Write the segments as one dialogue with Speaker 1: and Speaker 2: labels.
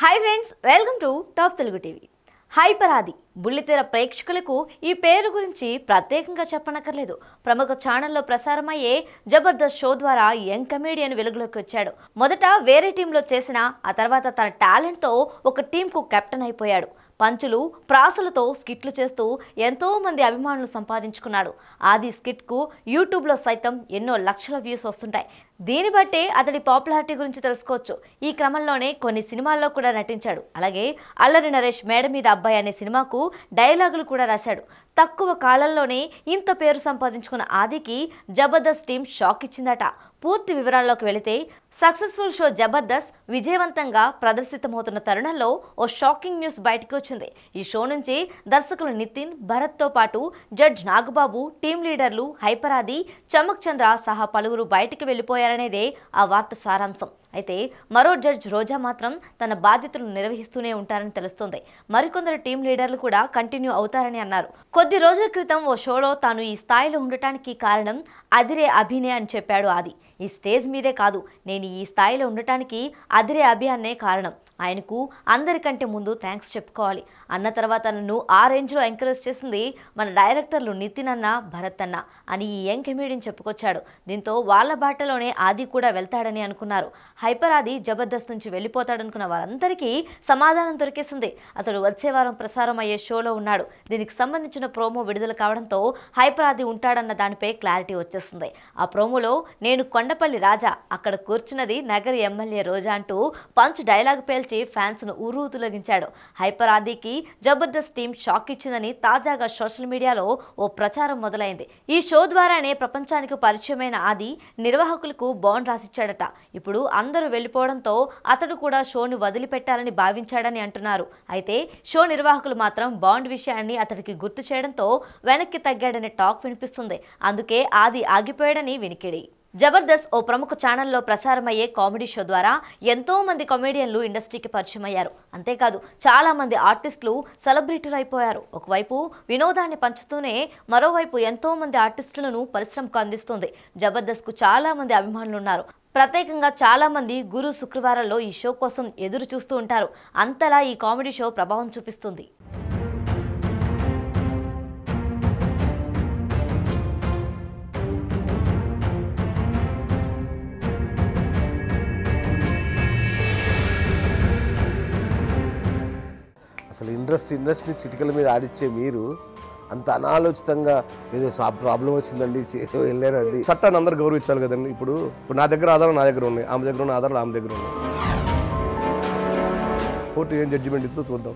Speaker 1: Hi friends welcome to top Telugu TV హైపరాది బుల్లితెర ప్రేక్షకులకు ఈ పేరు గురించి ప్రత్యేకంగా చెప్పనక్కర్లేదు ప్రముఖ ఛానల్లో ప్రసారమయ్యే జబర్దస్త్ షో ద్వారా యంగ్ కమేడియన్ వెలుగులోకి వచ్చాడు మొదట వేరే టీంలో చేసిన ఆ తర్వాత తన టాలెంట్తో ఒక టీంకు కెప్టెన్ అయిపోయాడు పంచులు ప్రాసలతో స్కిట్లు చేస్తూ ఎంతో మంది అభిమానులు సంపాదించుకున్నాడు ఆది స్కిట్కు యూట్యూబ్లో సైతం ఎన్నో లక్షల వ్యూస్ వస్తుంటాయి దీన్ని బట్టే అతడి పాపులారిటీ గురించి తెలుసుకోవచ్చు ఈ క్రమంలోనే కొన్ని సినిమాల్లో కూడా నటించాడు అలాగే అల్లరి నరేష్ మేడ మీద అబ్బాయి అనే సినిమాకు డైలాగులు కూడా రాశాడు తక్కువ కాలంలోనే ఇంత పేరు సంపాదించుకున్న ఆదికి జబర్దస్త్ టీం షాక్ ఇచ్చిందట పూర్తి వివరాల్లోకి వెళితే సక్సెస్ఫుల్ షో జబర్దస్త్ విజయవంతంగా ప్రదర్శితమవుతున్న తరుణంలో ఓ షాకింగ్ న్యూస్ బయటకు వచ్చింది ఈ షో నుంచి దర్శకులు నితిన్ భరత్తో పాటు జడ్జ్ నాగబాబు టీం లీడర్లు హైపరాది చమక్ చంద్ర సహా పలువురు బయటికి వెళ్లిపోయారనేదే ఆ వార్త సారాంశం అయితే మరో జడ్జ్ రోజా మాత్రం తన బాధ్యతలను నిర్వహిస్తూనే ఉంటారని తెలుస్తోంది మరికొందరు టీం లీడర్లు కూడా కంటిన్యూ అవుతారని అన్నారు కొద్ది రోజుల క్రితం ఓ షోలో తాను ఈ స్థాయిలో ఉండటానికి కారణం అదిరే అభినయ అని చెప్పాడు ఆది ఈ స్టేజ్ మీదే కాదు నేను ఈ స్థాయిలో ఉండటానికి అదిరే అభి అన్నే కారణం ఆయనకు అందరికంటే ముందు థ్యాంక్స్ చెప్పుకోవాలి అన్న తర్వాత నన్ను ఆ రేంజ్లో ఎంకరేజ్ చేసింది మన డైరెక్టర్లు నితిన్ అన్న భరత్ అన్న అని ఈ యంగ్ కమేడియన్ చెప్పుకొచ్చాడు దీంతో వాళ్ళ బాటలోనే ఆది కూడా వెళ్తాడని అనుకున్నారు హైపర్ ఆది జబర్దస్త్ నుంచి వెళ్ళిపోతాడనుకున్న వారందరికీ సమాధానం దొరికేసింది అతడు వచ్చే వారం ప్రసారం అయ్యే షోలో ఉన్నాడు దీనికి సంబంధించిన ప్రోమో విడుదల కావడంతో హైపర్ ఆది ఉంటాడన్న దానిపై క్లారిటీ వచ్చేస్తుంది ఆ ప్రోమోలో నేను కొండపల్లి రాజా అక్కడ కూర్చున్నది నగరి ఎమ్మెల్యే రోజా అంటూ పంచ్ డైలాగ్ పేల్చి ఫ్యాన్స్ ను ఊరూతులగించాడు హైపర్ ఆదికి జబర్దస్త్ టీం షాక్ ఇచ్చిందని తాజాగా సోషల్ మీడియాలో ఓ ప్రచారం మొదలైంది ఈ షో ద్వారానే ప్రపంచానికి పరిచయమైన ఆది నిర్వాహకులకు బాండ్ రాసిచ్చాడట ఇప్పుడు అందరూ వెళ్ళిపోవడంతో అతడు కూడా షోని వదిలిపెట్టాలని భావించాడని అంటున్నారు అయితే షో నిర్వాహకులు మాత్రం బాండ్ విషయాన్ని అతడికి గుర్తు చేయడంతో వెనక్కి తగ్గాడనే టాక్ వినిపిస్తుంది అందుకే ఆది ఆగిపోయాడని వినికిడి జబర్దస్త్ ఓ ప్రముఖ ఛానల్లో ప్రసారమయ్యే కామెడీ షో ద్వారా ఎంతో మంది కామెడియన్లు ఇండస్ట్రీకి పరిచయం అయ్యారు అంతేకాదు చాలా మంది ఆర్టిస్టులు సెలబ్రిటీలు అయిపోయారు ఒకవైపు వినోదాన్ని పంచుతూనే మరోవైపు ఎంతో మంది ఆర్టిస్టులను పరిశ్రమకు అందిస్తుంది జబర్దస్త్ కు చాలా మంది అభిమానులు ఉన్నారు ప్రత్యేకంగా చాలా మంది గురు శుక్రవారాల్లో ఈ షో కోసం ఎదురు చూస్తూ ఉంటారు అంతలా ఈ కామెడీ షో ప్రభావం చూపిస్తుంది
Speaker 2: అసలు ఇండస్ట్రీ ఇండస్ట్రీ చిటికల మీద ఆడిచ్చే మీరు అంత అనాలోచితంగా ఏదో ప్రాబ్లం వచ్చిందండి చే- వెళ్ళారండి
Speaker 3: చట్టాన్ని అందరు గౌరవించాలి కదండి ఇప్పుడు ఇప్పుడు నా దగ్గర ఆధారాలు నా దగ్గర ఉన్నాయి ఆమె దగ్గర ఉన్న ఆధారాలు ఆమె దగ్గర ఉన్నాయి కోర్టు ఏం జడ్జిమెంట్ ఇస్తుందో చూద్దాం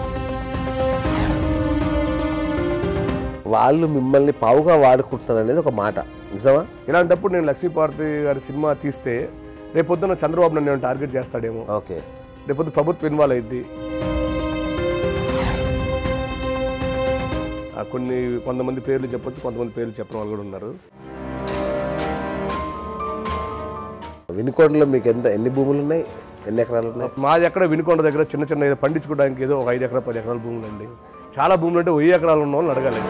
Speaker 2: వాళ్ళు మిమ్మల్ని పావుగా వాడుకుంటున్నారు అనేది ఒక మాట నిజమా
Speaker 3: ఇలాంటప్పుడు నేను లక్ష్మీపార్వతి గారి సినిమా తీస్తే రేపొద్దున చంద్రబాబు నన్ను ఏమైనా టార్గెట్ చేస్తాడేమో
Speaker 2: ఓకే
Speaker 3: రేపొద్దు ప్రభుత్వం ఇన్వాల్వ్ అయింది కొన్ని కొంతమంది పేర్లు చెప్పొచ్చు కొంతమంది పేర్లు చెప్పిన వాళ్ళు కూడా ఉన్నారు
Speaker 2: వినుకొండలో మీకు ఎంత ఎన్ని భూములు ఉన్నాయి ఎన్ని ఎకరాలు ఉన్నాయి
Speaker 3: మాది ఎక్కడ వినుకొండ దగ్గర చిన్న చిన్న ఏదో పండించుకోవడానికి ఏదో ఒక ఐదు ఎకరాలు పది ఎకరాల భూములు అండి చాలా భూములు అంటే వెయ్యి ఎకరాలు ఉన్న వాళ్ళని అడగాలి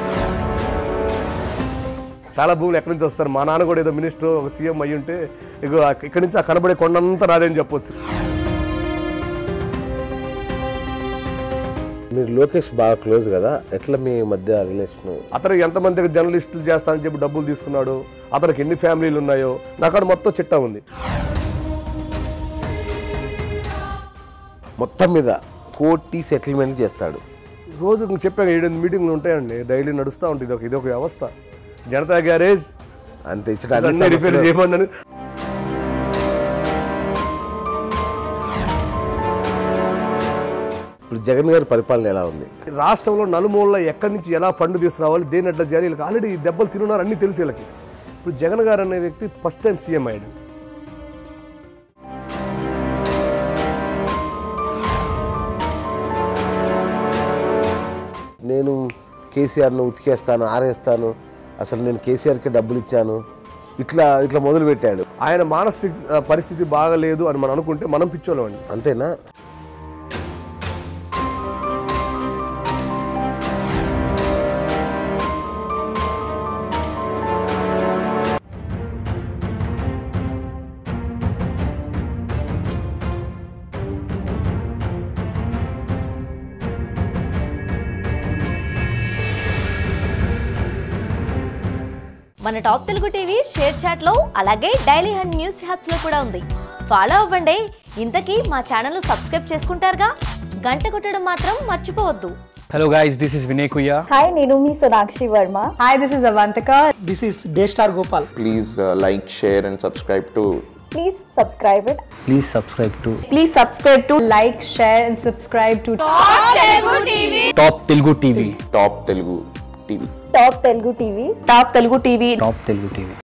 Speaker 3: చాలా భూములు ఎక్కడి నుంచి వస్తారు మా నాన్న కూడా ఏదో మినిస్టర్ ఒక సీఎం అయ్యి ఉంటే ఇక ఇక్కడి నుంచి ఆ కనబడే కొండంతా నాదేని చెప్పొచ్చు
Speaker 2: మీరు లోకేష్ బాగా క్లోజ్ కదా ఎట్లా మీ మధ్య రిలేషన్
Speaker 3: అతను ఎంతమంది జర్నలిస్టులు చేస్తానని చెప్పి డబ్బులు తీసుకున్నాడు అతనికి ఎన్ని ఫ్యామిలీలు ఉన్నాయో నాకు అక్కడ మొత్తం చిట్టా ఉంది
Speaker 2: మొత్తం మీద కోటి సెటిల్మెంట్ చేస్తాడు
Speaker 3: రోజు ఇంక చెప్పాను ఏడెనిమిది మీటింగ్లు ఉంటాయండి డైలీ నడుస్తూ ఉంటుంది ఇది ఒక ఇది ఒక వ్యవస్థ జనతా గ్యారేజ్
Speaker 2: అంత ఇచ్చిన అన్ని
Speaker 3: అన్ని రిపేర్
Speaker 2: సమస్యలు-
Speaker 3: చేయమని
Speaker 2: ఇప్పుడు జగన్ గారి పరిపాలన ఎలా ఉంది
Speaker 3: రాష్ట్రంలో నలుమూలలో ఎక్కడి నుంచి ఎలా ఫండ్ తీసుకురావాలి దేని ఎట్లా చేయాలి వీళ్ళకి ఆల్రెడీ దెబ్బలు తిన్నారు అన్ని తెలుసు వీళ్ళకి ఇప్పుడు జగన్ గారు అనే వ్యక్తి ఫస్ట్ టైం సీఎం అయ్యాడు
Speaker 2: నేను కేసీఆర్ను ఉతికేస్తాను ఆరేస్తాను అసలు నేను కేసీఆర్కి డబ్బులు ఇచ్చాను ఇట్లా ఇట్లా మొదలు పెట్టాడు
Speaker 3: ఆయన మానసిక ఆ, పరిస్థితి బాగలేదు అని మనం అనుకుంటే మనం పిచ్చోళ్ళం అండి
Speaker 2: అంతేనా
Speaker 1: మన టాప్ తెలుగు టీవీ షేర్ చాట్లో అలాగే డైలీ హండ్ న్యూస్ హ్యాప్స్ లో కూడా ఉంది ఫాలో అవ్వండి ఇంతకీ మా ఛానల్ సబ్స్క్రైబ్ చేసుకుంటారుగా గంట కొట్టడం మాత్రం మర్చిపోవద్దు
Speaker 4: Hello guys, this is Vinay Kuya.
Speaker 5: Hi, నేను మీ Sonakshi Varma
Speaker 6: Hi, this is Avantika.
Speaker 7: This is Daystar Gopal.
Speaker 8: please uh, like, share, and subscribe to
Speaker 5: please subscribe it
Speaker 4: Please subscribe to
Speaker 6: Please subscribe to like, share, and subscribe to
Speaker 4: Top Telugu TV.
Speaker 8: Top Telugu TV.
Speaker 5: Top Telugu TV
Speaker 6: Top Telugu TV.
Speaker 4: Top Telugu TV.